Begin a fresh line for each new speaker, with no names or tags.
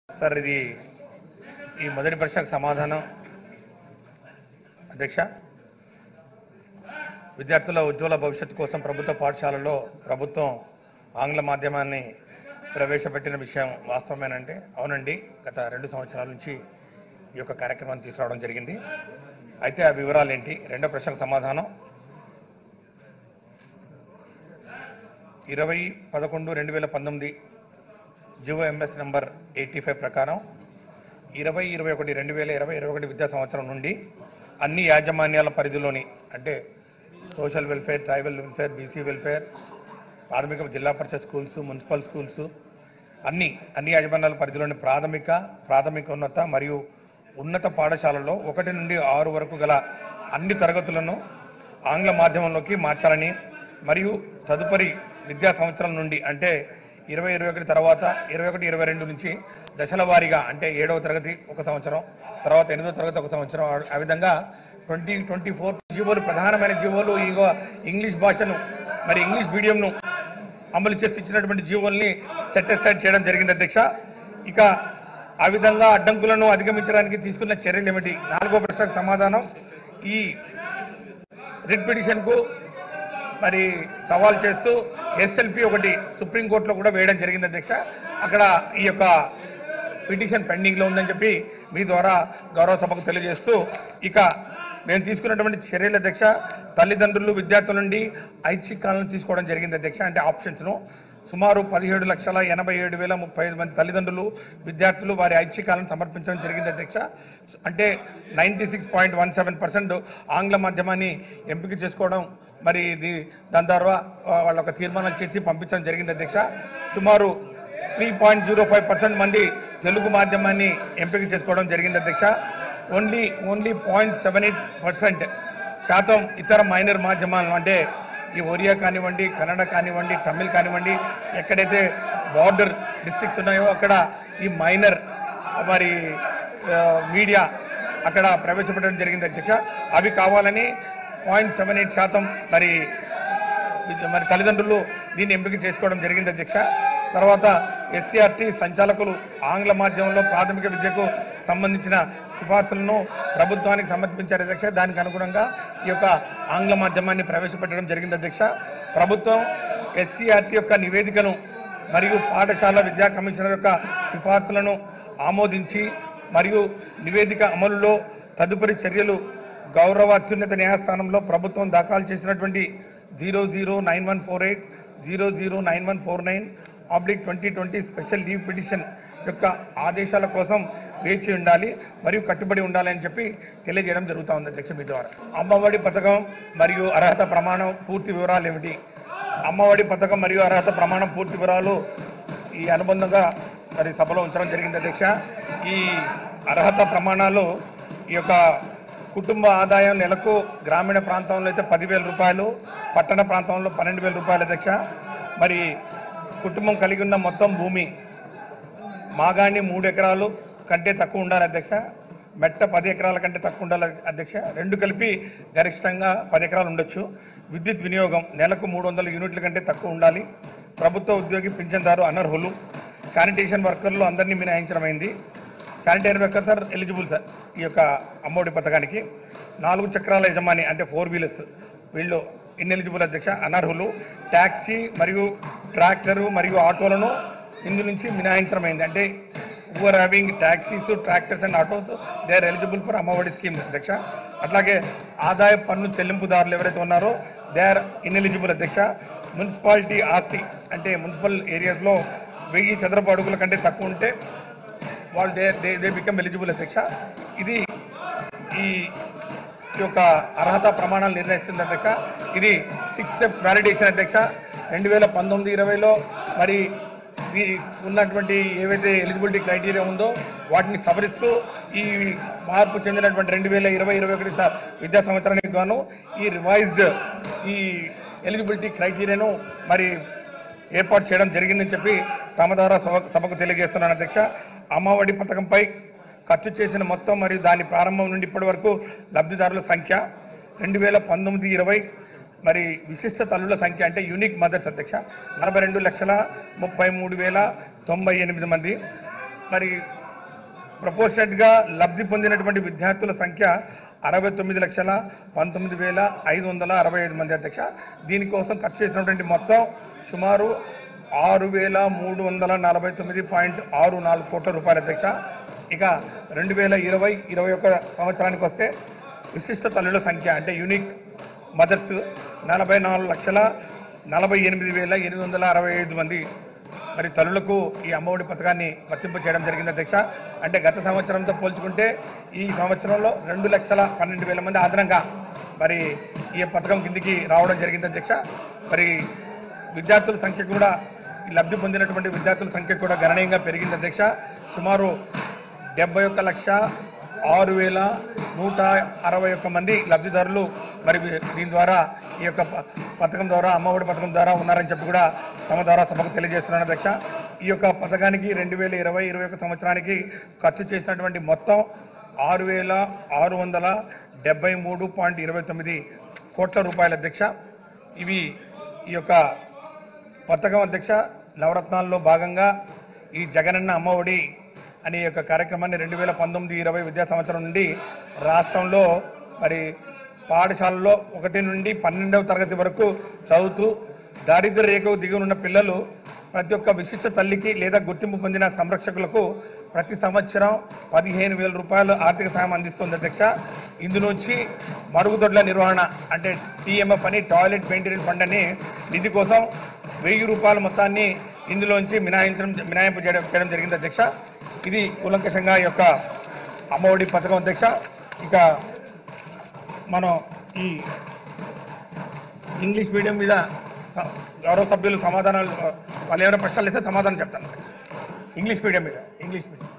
sir ఇది ఈ మొదటి ప్రశ్నకు సమాధానం అధ్యక్ష విద్యార్థుల ఉజ్వల భవిష్యత్తు కోసం ప్రభుత్వ పాఠశాలలో ప్రభుత్వం ఆంగ్ల మాధ్యమాన్ని ప్రవేశపెట్టిన విషయం వాస్తవమేనంటే అవునండి గత రెండు సంవత్సరాల నుంచి ఈ యొక్క కార్యక్రమాన్ని తీసుకురావడం జరిగింది అయితే ఆ వివరాలు ఏంటి రెండో ప్రశ్నకు సమాధానం ఇరవై పదకొండు రెండు వేల పంతొమ్మిది GO MS number eighty five ప్రకారం ఇరవై ఇరవై ఒకటి రెండు వేల ఇరవై ఇరవై ఒకటి విద్యా సంవత్సరం నుండి అన్ని యాజమాన్యాల పరిధిలోని అంటే social welfare tribal welfare BC welfare ప్రాథమిక జిల్లా పరిషత్ స్కూల్స్ మున్సిపల్ స్కూల్స్ అన్ని అన్ని యాజమాన్యాల పరిధిలోని ప్రాథమిక ప్రాథమిక ఉన్నత మరియు ఉన్నత పాఠశాలలో ఒకటి నుండి ఆరు వరకు గల అన్ని తరగతులను ఆంగ్ల మాధ్యమంలోకి మార్చాలని మరియు తదుపరి విద్యా సంవత్సరం నుండి అంటే ఇరవై ఇరవై ఒకటి తర్వాత ఇరవై ఒకటి ఇరవై రెండు నుంచి దశల వారీగా అంటే ఏడవ తరగతి ఒక సంవత్సరం తర్వాత ఎనిమిదవ తరగతి ఒక సంవత్సరం ఆ- ఆ విధంగా ట్వంటీ ట్వంటీ ఫోర్ జీవోలు ప్రధానమైన జీవోలు ఇగో ఇంగ్లీష్ భాషను మరి ఇంగ్లీష్ మీడియంను అమలు చేసి ఇచ్చినటువంటి జీవోల్ని సెట్ అసైడ్ చేయడం జరిగింది అధ్యక్ష ఇక ఆ విధంగా అడ్డంకులను అధిగమించడానికి తీసుకున్న చర్యలు ఏమిటి నాలుగో ప్రశ్నకు సమాధానం ఈ రిట్ పిటిషన్కు మరి సవాల్ చేస్తూ ఎస్ఎల్పి ఒకటి సుప్రీంకోర్టులో కూడా వేయడం జరిగింది అధ్యక్ష అక్కడ ఈ యొక్క పిటిషన్ పెండింగ్లో ఉందని చెప్పి మీ ద్వారా గౌరవ సభకు తెలియజేస్తూ ఇక మేము తీసుకున్నటువంటి చర్యల అధ్యక్ష తల్లిదండ్రులు విద్యార్థుల నుండి ఐచ్ఛికాలను తీసుకోవడం జరిగింది అధ్యక్ష అంటే ఆప్షన్స్ను సుమారు పదిహేడు లక్షల ఎనభై ఏడు వేల ముప్పై ఐదు మంది తల్లిదండ్రులు విద్యార్థులు వారి ఐచ్ఛికాలను సమర్పించడం జరిగింది అధ్యక్ష అంటే ninety six point one seven percent ఆంగ్ల మాధ్యమాన్ని ఎంపిక చేసుకోవడం మరి ఇది దాని ద్వారా వాళ్ళ ఒక తీర్మానం చేసి పంపించడం జరిగింది అధ్యక్ష సుమారు three point zero five percent మంది తెలుగు మాధ్యమాన్ని ఎంపిక చేసుకోవడం జరిగింది అధ్యక్ష only only point seven eight percent శాతం ఇతర మైనర్ మాధ్యమాలు అంటే ఈ ఒరియా కానివ్వండి కన్నడ కానివ్వండి తమిళ్ కానివ్వండి ఎక్కడైతే బార్డర్ డిస్ట్రిక్ట్స్ ఉన్నాయో అక్కడ ఈ మైనర్ మరి ఆ, మీడియా అక్కడ ప్రవేశపెట్టడం జరిగింది అధ్యక్ష అవి కావాలని పాయింట్ సెవెన్ ఎయిట్ శాతం మరి విద్య- మరి తల్లిదండ్రులు దీన్ని ఎంపిక చేసుకోవడం జరిగింది అధ్యక్ష తర్వాత ఎస్సీఆర్టీ సంచాలకులు ఆంగ్ల మాధ్యమంలో ప్రాథమిక విద్యకు సంబంధించిన సిఫార్సులను ప్రభుత్వానికి సమర్పించారు అధ్యక్ష దానికి అనుగుణంగా ఈ యొక్క ఆంగ్ల మాధ్యమాన్ని ప్రవేశపెట్టడం జరిగింది అధ్యక్ష ప్రభుత్వం ఎస్సీఆర్టీ యొక్క నివేదికను మరియు పాఠశాల విద్యా కమిషనర్ యొక్క సిఫార్సులను ఆమోదించి మరియు నివేదిక అమలులో తదుపరి చర్యలు గౌరవ అత్యున్నత న్యాయస్థానంలో ప్రభుత్వం దాఖలు చేసినటువంటి zero zero nine one four eight zero zero nine one four nine oblique twenty twenty special leave petition యొక్క ఆదేశాల కోసం వేచి ఉండాలి మరియు కట్టుబడి ఉండాలి అని చెప్పి తెలియజేయడం జరుగుతూ ఉంది అధ్యక్ష మీ ద్వారా అమ్మఒడి పథకం మరియు అర్హత ప్రమాణం పూర్తి వివరాలు ఏమిటి అమ్మఒడి పథకం మరియు అర్హత ప్రమాణం పూర్తి వివరాలు ఈ అనుబంధంగా మరి సభలో ఉంచడం జరిగింది అధ్యక్ష ఈ అర్హత ప్రమాణాలు ఈ యొక్క కుటుంబ ఆదాయం నెలకు గ్రామీణ ప్రాంతంలో అయితే పదివేల రూపాయలు పట్టణ ప్రాంతంలో పన్నెండు వేల రూపాయలు అధ్యక్ష మరి కుటుంబం కలిగి ఉన్న మొత్తం భూమి మాగాణి మూడు ఎకరాలు కంటే తక్కువ ఉండాలి అధ్యక్ష మెట్ట పది ఎకరాల కంటే తక్కువ ఉండాలి అధ్యక్ష రెండు కలిపి గరిష్టంగా పది ఎకరాలు ఉండొచ్చు విద్యుత్ వినియోగం నెలకు మూడు వందల యూనిట్ల కంటే తక్కువ ఉండాలి ప్రభుత్వ ఉద్యోగి పింఛన్దారు అనర్హులు శానిటేషన్ వర్కర్లు అందరినీ మినహాయించడమైంది sanitary workers are eligible sir ఈ యొక్క అమ్మఒడి పథకానికి నాలుగు చక్రాల యజమాని అంటే ఫోర్ వీలర్స్ వీళ్ళు ఇన్ఎలిజిబుల్ అధ్యక్ష అనర్హులు ట్యాక్సీ మరియు ట్రాక్టరు మరియు ఆటోలను ఇందు నుంచి మినహాయించడమైంది అంటే who are having taxis tractors and autos they are eligible for Amma Vodi scheme అధ్యక్ష అట్లాగే ఆదాయ పన్ను చెల్లింపుదారులు ఎవరైతే ఉన్నారో దే ఆర్ ఇన్ఎలిజిబుల్ అధ్యక్ష మున్సిపాలిటీ ఆస్తి అంటే మున్సిపల్ ఏరియాస్లో వెయ్యి చదరపు అడుగుల కంటే తక్కువ ఉంటే వాళ్ళు they they they become eligible అధ్యక్ష ఇది ఈ ఈ యొక్క అర్హత ప్రమాణాలు నిర్ణయిస్తుంది అధ్యక్ష ఇది సిక్స్ స్టెప్ వ్యాలిడేషన్ అధ్యక్ష రెండు వేల పంతొమ్మిది ఇరవైలో మరి ఈ ఉన్నటువంటి ఏవైతే ఎలిజిబిలిటీ క్రైటీరియా ఉందో వాటిని సవరిస్తూ ఈ మార్పు చెందినటువంటి రెండు వేల ఇరవై ఇరవై ఒకటి స- విద్యా సంవత్సరానికి గాను ఈ రివైజ్డ్ ఈ ఎలిజిబిలిటీ క్రైటీరియాను మరి ఏర్పాటు చేయడం జరిగిందని చెప్పి తమ ద్వారా సభ సభకు తెలియజేస్తున్నాను అధ్యక్ష అమ్మఒడి పథకంపై ఖర్చు చేసిన మొత్తం మరియు దాని ప్రారంభం నుండి ఇప్పటి వరకు లబ్ధిదారుల సంఖ్య రెండు వేల పంతొమ్మిది ఇరవై మరి విశిష్ట తల్లుల సంఖ్య అంటే యూనిక్ మదర్స్ అధ్యక్ష నలభై రెండు లక్షల ముప్పై మూడు వేల తొంభై ఎనిమిది మంది మరి ప్రపోర్షనట్గా లబ్ధి పొందినటువంటి విద్యార్థుల సంఖ్య అరవై తొమ్మిది లక్షల పంతొమ్మిది వేల ఐదు వందల అరవై ఐదు మంది అధ్యక్ష దీనికోసం ఖర్చు చేసినటువంటి మొత్తం సుమారు ఆరు వేల మూడు వందల నలభై తొమ్మిది పాయింట్ ఆరు నాలుగు కోట్ల రూపాయల అధ్యక్ష ఇక రెండు వేల ఇరవై ఇరవై ఒక సంవత్సరానికి వస్తే విశిష్ట తల్లుల సంఖ్య అంటే యూనిక్ మదర్స్ నలభై నాలుగు లక్షల నలభై ఎనిమిది వేల ఎనిమిది వందల అరవై ఐదు మంది మరి తల్లులకు ఈ అమ్మఒడి పథకాన్ని వర్తింప చేయడం జరిగింది అధ్యక్ష అంటే గత సంవత్సరంతో పోల్చుకుంటే ఈ సంవత్సరంలో రెండు లక్షల పన్నెండు వేల మంది అదనంగా మరి ఈ పథకం కిందికి రావడం జరిగింది అధ్యక్ష మరి విద్యార్థుల సంఖ్య కూడా ఈ లబ్ధి పొందినటువంటి విద్యార్థుల సంఖ్య కూడా గణనీయంగా పెరిగింది అధ్యక్ష సుమారు డెబ్బై ఒక్క లక్ష ఆరు వేల నూట అరవై ఒక్క మంది లబ్ధిదారులు మరి దీని ద్వారా ఈ యొక్క ప- పథకం ద్వారా అమ్మఒడి పథకం ద్వారా ఉన్నారని చెప్పి కూడా తమ ద్వారా సభకు తెలియజేస్తున్నాను అధ్యక్ష ఈ యొక్క పథకానికి రెండు వేల ఇరవై ఇరవై ఒక సంవత్సరానికి ఖర్చు చేసినటువంటి మొత్తం ఆరు వేల ఆరు వందల డెబ్బై మూడు పాయింట్ ఇరవై తొమ్మిది కోట్ల రూపాయల అధ్యక్ష ఇవి ఈ యొక్క పథకం అధ్యక్ష నవరత్నాల్లో భాగంగా ఈ జగనన్న అమ్మఒడి అనే యొక్క కార్యక్రమాన్ని రెండు వేల పంతొమ్మిది ఇరవై విద్యా సంవత్సరం నుండి రాష్ట్రంలో మరి పాఠశాలలో ఒకటి నుండి పన్నెండవ తరగతి వరకు చదువుతూ దారిద్ర్య రేఖకు దిగి ఉన్న పిల్లలు ప్రతి ఒక్క విశిష్ట తల్లికి లేదా గుర్తింపు పొందిన సంరక్షకులకు ప్రతి సంవత్సరం పదిహేను వేల రూపాయలు ఆర్థిక సాయం అందిస్తుంది అధ్యక్ష ఇందులోంచి మరుగుదొడ్ల నిర్వహణ అంటే టీఎంఎఫ్ అని టాయిలెట్ మెయింటెనెన్స్ ఫండ్ అని నిధి కోసం వెయ్యి రూపాయల మొత్తాన్ని ఇందులోంచి మినహాయించడం మినహాయింపు చేయడం చేయడం జరిగింది అధ్యక్ష ఇది కూలంకషంగా ఈ యొక్క అమ్మఒడి పథకం అధ్యక్ష ఇక మనం ఈ ఇంగ్లీష్ మీడియం మీద స- గౌరవ సభ్యులు సమాధానాలు వాళ్ళు ఎవరైనా ప్రశ్నలు ఇస్తే సమాధానం చెప్తాను ఇంగ్లీష్ మీడియం మీద ఇంగ్లీష్ మీడియం